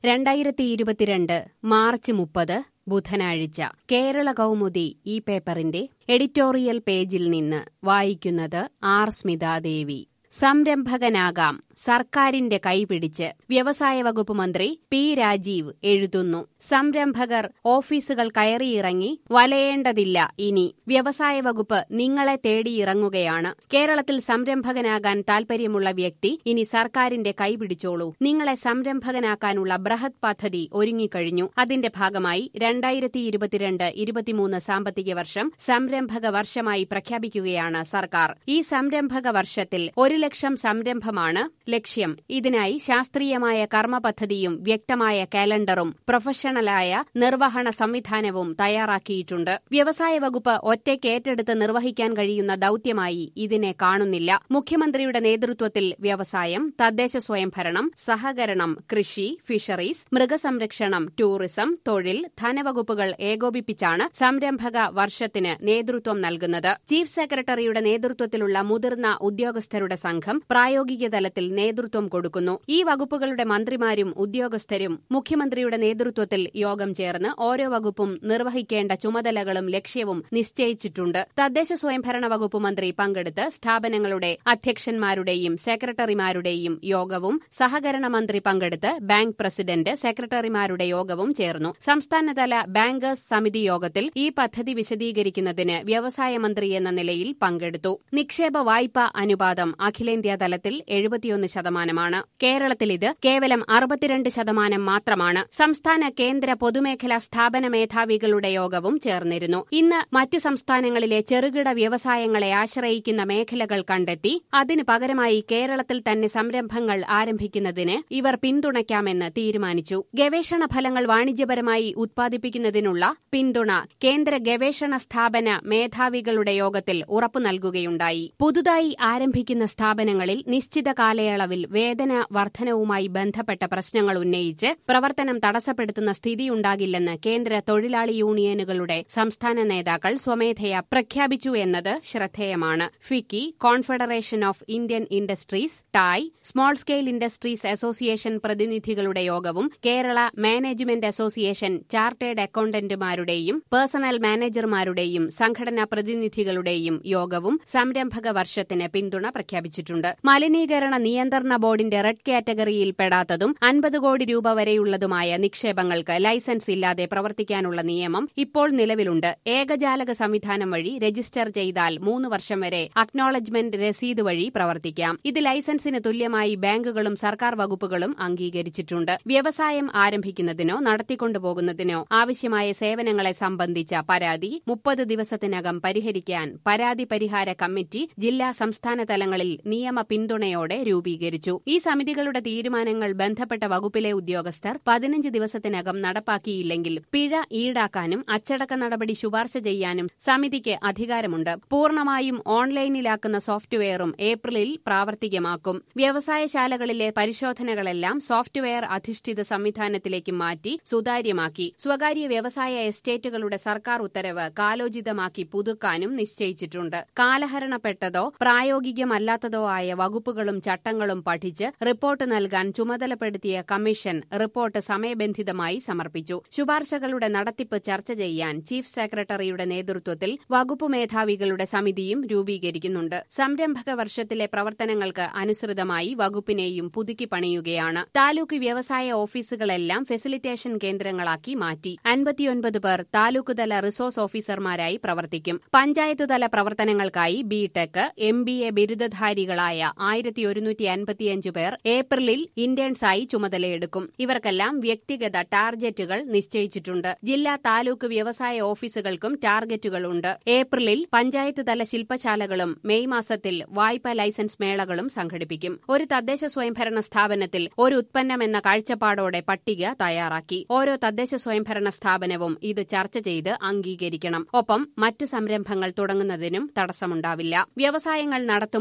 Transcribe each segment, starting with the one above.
രണ്ടായിരത്തി ഇരുപത്തിരണ്ട് മാർച്ച് മുപ്പത് ബുധനാഴ്ച കേരള കൗമുദി ഈ പേപ്പറിന്റെ എഡിറ്റോറിയൽ പേജിൽ നിന്ന് വായിക്കുന്നത് ആർ സ്മിതാദേവി സംരംഭകനാകാം സർക്കാരിന്റെ കൈപിടിച്ച് വ്യവസായ വകുപ്പ് മന്ത്രി പി രാജീവ് എഴുതുന്നു സംരംഭകർ ഓഫീസുകൾ കയറിയിറങ്ങി വലയേണ്ടതില്ല ഇനി വ്യവസായ വകുപ്പ് നിങ്ങളെ തേടിയിറങ്ങുകയാണ് കേരളത്തിൽ സംരംഭകനാകാൻ താൽപര്യമുള്ള വ്യക്തി ഇനി സർക്കാരിന്റെ കൈപിടിച്ചോളൂ നിങ്ങളെ സംരംഭകനാക്കാനുള്ള ബൃഹത് പദ്ധതി ഒരുങ്ങിക്കഴിഞ്ഞു അതിന്റെ ഭാഗമായി രണ്ടായിരത്തി ഇരുപത്തിരണ്ട് ഇരുപത്തിമൂന്ന് സാമ്പത്തിക വർഷം സംരംഭക വർഷമായി പ്രഖ്യാപിക്കുകയാണ് സർക്കാർ ഈ സംരംഭക വർഷത്തിൽ ഒരു ലക്ഷം സംരംഭമാണ് ലക്ഷ്യം ഇതിനായി ശാസ്ത്രീയമായ കർമ്മ പദ്ധതിയും വ്യക്തമായ കാലണ്ടറും പ്രൊഫഷണലായ നിർവഹണ സംവിധാനവും തയ്യാറാക്കിയിട്ടുണ്ട് വ്യവസായ വകുപ്പ് ഒറ്റയ്ക്ക് ഏറ്റെടുത്ത് നിർവഹിക്കാൻ കഴിയുന്ന ദൌത്യമായി ഇതിനെ കാണുന്നില്ല മുഖ്യമന്ത്രിയുടെ നേതൃത്വത്തിൽ വ്യവസായം തദ്ദേശ സ്വയംഭരണം സഹകരണം കൃഷി ഫിഷറീസ് മൃഗസംരക്ഷണം ടൂറിസം തൊഴിൽ ധനവകുപ്പുകൾ ഏകോപിപ്പിച്ചാണ് സംരംഭക വർഷത്തിന് നേതൃത്വം നൽകുന്നത് ചീഫ് സെക്രട്ടറിയുടെ നേതൃത്വത്തിലുള്ള മുതിർന്ന ഉദ്യോഗസ്ഥരുടെ സംഘം പ്രായോഗിക തലത്തിൽ നേതൃത്വം കൊടുക്കുന്നു ഈ വകുപ്പുകളുടെ മന്ത്രിമാരും ഉദ്യോഗസ്ഥരും മുഖ്യമന്ത്രിയുടെ നേതൃത്വത്തിൽ യോഗം ചേർന്ന് ഓരോ വകുപ്പും നിർവഹിക്കേണ്ട ചുമതലകളും ലക്ഷ്യവും നിശ്ചയിച്ചിട്ടുണ്ട് തദ്ദേശ സ്വയംഭരണ വകുപ്പ് മന്ത്രി പങ്കെടുത്ത് സ്ഥാപനങ്ങളുടെ അധ്യക്ഷന്മാരുടെയും സെക്രട്ടറിമാരുടെയും യോഗവും സഹകരണ മന്ത്രി പങ്കെടുത്ത് ബാങ്ക് പ്രസിഡന്റ് സെക്രട്ടറിമാരുടെ യോഗവും ചേർന്നു സംസ്ഥാനതല ബാങ്കേഴ്സ് സമിതി യോഗത്തിൽ ഈ പദ്ധതി വിശദീകരിക്കുന്നതിന് വ്യവസായ മന്ത്രി എന്ന നിലയിൽ പങ്കെടുത്തു നിക്ഷേപ വായ്പാ അനുപാതം അഖിലേന്ത്യാ തലത്തിൽ എഴുപത്തിയൊന്ന് ശതമാനമാണ് കേരളത്തിൽ ഇത് കേവലം അറുപത്തിരണ്ട് ശതമാനം മാത്രമാണ് സംസ്ഥാന കേന്ദ്ര പൊതുമേഖലാ സ്ഥാപന മേധാവികളുടെ യോഗവും ചേർന്നിരുന്നു ഇന്ന് മറ്റു സംസ്ഥാനങ്ങളിലെ ചെറുകിട വ്യവസായങ്ങളെ ആശ്രയിക്കുന്ന മേഖലകൾ കണ്ടെത്തി അതിനു പകരമായി കേരളത്തിൽ തന്നെ സംരംഭങ്ങൾ ആരംഭിക്കുന്നതിന് ഇവർ പിന്തുണയ്ക്കാമെന്ന് തീരുമാനിച്ചു ഗവേഷണ ഫലങ്ങൾ വാണിജ്യപരമായി ഉത്പാദിപ്പിക്കുന്നതിനുള്ള പിന്തുണ കേന്ദ്ര ഗവേഷണ സ്ഥാപന മേധാവികളുടെ യോഗത്തിൽ ഉറപ്പു നൽകുകയുണ്ടായി പുതുതായി ആരംഭിക്കുന്ന സ്ഥാപനങ്ങളിൽ നിശ്ചിത കാലയളവിൽ വേതന വർധനവുമായി ബന്ധപ്പെട്ട പ്രശ്നങ്ങൾ ഉന്നയിച്ച് പ്രവർത്തനം തടസ്സപ്പെടുത്തുന്ന സ്ഥിതിയുണ്ടാകില്ലെന്ന് കേന്ദ്ര തൊഴിലാളി യൂണിയനുകളുടെ സംസ്ഥാന നേതാക്കൾ സ്വമേധയാ പ്രഖ്യാപിച്ചു എന്നത് ശ്രദ്ധേയമാണ് FICCI confederation of Indian industries ടായ് സ്മോൾ സ്കെയിൽ ഇൻഡസ്ട്രീസ് അസോസിയേഷൻ പ്രതിനിധികളുടെ യോഗവും കേരള മാനേജ്മെന്റ് അസോസിയേഷൻ ചാർട്ടേഡ് അക്കൌണ്ടന്റുമാരുടെയും പേഴ്സണൽ മാനേജർമാരുടെയും സംഘടനാ പ്രതിനിധികളുടെയും യോഗവും സംരംഭക വർഷത്തിന് പിന്തുണ പ്രഖ്യാപിച്ചിട്ടുണ്ട് മലിനീകരണ നിയന്ത്രണ ബോർഡിന്റെ റെഡ് കാറ്റഗറിയിൽ പെടാത്തതും അൻപത് കോടി രൂപ വരെയുള്ളതുമായ നിക്ഷേപങ്ങൾക്ക് ലൈസൻസ് ഇല്ലാതെ പ്രവർത്തിക്കാനുള്ള നിയമം ഇപ്പോൾ നിലവിലുണ്ട് ഏകജാലക സംവിധാനം വഴി രജിസ്റ്റർ ചെയ്താൽ മൂന്ന് വർഷം വരെ അക്നോളജ്മെന്റ് രസീത് വഴി പ്രവർത്തിക്കാം ഇത് ലൈസൻസിന് തുല്യമായി ബാങ്കുകളും സർക്കാർ വകുപ്പുകളും അംഗീകരിച്ചിട്ടുണ്ട് വ്യവസായം ആരംഭിക്കുന്നതിനോ നടത്തിക്കൊണ്ടുപോകുന്നതിനോ ആവശ്യമായ സേവനങ്ങളെ സംബന്ധിച്ച പരാതി മുപ്പത് ദിവസത്തിനകം പരിഹരിക്കാൻ പരാതി പരിഹാര കമ്മിറ്റി ജില്ലാ സംസ്ഥാന തലങ്ങളിൽ നിയമ പിന്തുണയോടെ രൂപീകരിച്ചു ഈ സമിതികളുടെ തീരുമാനങ്ങൾ ബന്ധപ്പെട്ട വകുപ്പിലെ ഉദ്യോഗസ്ഥർ പതിനഞ്ച് ദിവസത്തിനകം നടപ്പാക്കിയില്ലെങ്കിൽ പിഴ ഈടാക്കാനും അച്ചടക്ക നടപടി ശുപാർശ ചെയ്യാനും സമിതിക്ക് അധികാരമുണ്ട് പൂർണ്ണമായും ഓൺലൈനിലാക്കുന്ന സോഫ്റ്റ്വെയറും ഏപ്രിലിൽ പ്രാവർത്തികമാക്കും വ്യവസായശാലകളിലെ പരിശോധനകളെല്ലാം സോഫ്റ്റ്വെയർ അധിഷ്ഠിത സംവിധാനത്തിലേക്ക് മാറ്റി സുതാര്യമാക്കി സ്വകാര്യ വ്യവസായ എസ്റ്റേറ്റുകളുടെ സർക്കാർ ഉത്തരവ് കാലോചിതമാക്കി പുതുക്കാനും നിശ്ചയിച്ചിട്ടുണ്ട് കാലഹരണപ്പെട്ടതോ പ്രായോഗികമല്ലാത്തതോ ആയ വകുപ്പുകളും ചട്ടങ്ങളും പഠിച്ച് റിപ്പോർട്ട് നൽകാൻ ചുമതലപ്പെടുത്തിയ കമ്മീഷൻ റിപ്പോർട്ട് സമയബന്ധിതമായി സമർപ്പിച്ചു ശുപാർശകളുടെ നടത്തിപ്പ് ചർച്ച ചെയ്യാൻ ചീഫ് സെക്രട്ടറിയുടെ നേതൃത്വത്തിൽ വകുപ്പ് മേധാവികളുടെ സമിതിയും രൂപീകരിക്കുന്നുണ്ട് സംരംഭക വർഷത്തിലെ പ്രവർത്തനങ്ങൾക്ക് അനുസൃതമായി വകുപ്പിനെയും പുതുക്കി പണിയുകയാണ് താലൂക്ക് വ്യവസായ ഓഫീസുകളെല്ലാം ഫെസിലിറ്റേഷൻ കേന്ദ്രങ്ങളാക്കി മാറ്റി അൻപത്തിയൊൻപത് പേർ താലൂക്ക് തല റിസോഴ്സ് ഓഫീസർമാരായി പ്രവർത്തിക്കും പഞ്ചായത്ത് തല പ്രവർത്തനങ്ങൾക്കായി ബിടെക് എം ബി എ ബിരുദധാരികളായ ആയിരത്തി ഒരുന്നൂറ്റി അൻപത്തിയഞ്ച് പേർ ഏപ്രിലിൽ ഇന്റേൺസായി ചുമതലയെടുക്കും ഇവർക്കെല്ലാം വ്യക്തിഗത ടാർഗറ്റുകൾ നിശ്ചയിച്ചിട്ടുണ്ട് ജില്ലാ താലൂക്ക് വ്യവസായ ഓഫീസുകൾക്കും ടാർഗറ്റുകളുണ്ട് ഏപ്രിലിൽ പഞ്ചായത്ത് തല ശില്പശാലകളും മെയ് മാസത്തിൽ വായ്പാ ലൈസൻസ് മേളകളും സംഘടിപ്പിക്കും ഒരു തദ്ദേശ സ്വയംഭരണ സ്ഥാപനത്തിൽ ഒരു ഉത്പന്നം എന്ന കാഴ്ചപ്പാടോടെ പട്ടിക തയ്യാറാക്കി ഓരോ തദ്ദേശ സ്വയംഭരണ സ്ഥാപനവും ഇത് ചർച്ച ചെയ്ത് അംഗീകരിക്കണം ഒപ്പം മറ്റു സംരംഭങ്ങൾ തുടങ്ങുന്നതിനും തടസ്സമുണ്ടാവില്ല വ്യവസായങ്ങൾ നടത്തുമ്പോൾ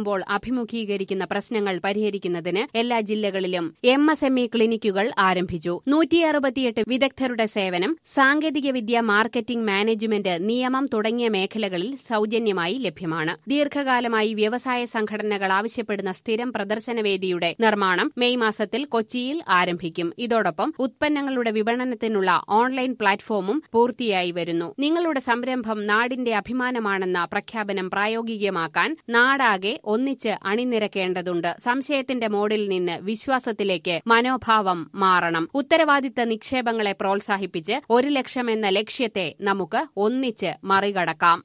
അഭിമുഖീകരിക്കുന്ന പ്രശ്നങ്ങൾ പരിഹരിക്കുന്നതിന് എല്ലാ ജില്ലകളിലും എം എസ് എം ഇ ക്ലിനിക്കുകൾ ആരംഭിച്ചു നൂറ്റി അറുപത്തിയെട്ട് വിദഗ്ധരുടെ സേവനം സാങ്കേതികവിദ്യ മാർക്കറ്റിംഗ് മാനേജ്മെന്റ് നിയമം തുടങ്ങിയ മേഖലകളിൽ സൌജന്യമായി ലഭ്യമാണ് ദീർഘകാലമായി വ്യവസായ സംഘടനകൾ ആവശ്യപ്പെടുന്ന സ്ഥിരം പ്രദർശനവേദിയുടെ നിർമ്മാണം മെയ് മാസത്തിൽ കൊച്ചിയിൽ ആരംഭിക്കും ഇതോടൊപ്പം ഉത്പന്നങ്ങളുടെ വിപണനത്തിനുള്ള ഓൺലൈൻ പ്ലാറ്റ്ഫോമും പൂർത്തിയായി വരുന്നു നിങ്ങളുടെ സംരംഭം നാടിന്റെ അഭിമാനമാണെന്ന പ്രഖ്യാപനം പ്രായോഗികമാക്കാൻ നാടാകെ ഒന്നിച്ച് അണിനിരക്കേണ്ടതുണ്ട് സംശയത്തിന്റെ മോഡിൽ നിന്ന് വിശ്വാസത്തിലേക്ക് മനോഭാവം മാറണം ഉത്തരവാദിത്ത നിക്ഷേപങ്ങളെ പ്രോത്സാഹിപ്പിച്ച് ഒരു ലക്ഷം എന്ന ലക്ഷ്യത്തെ നമുക്ക് ഒന്നിച്ച് മറികടക്കാം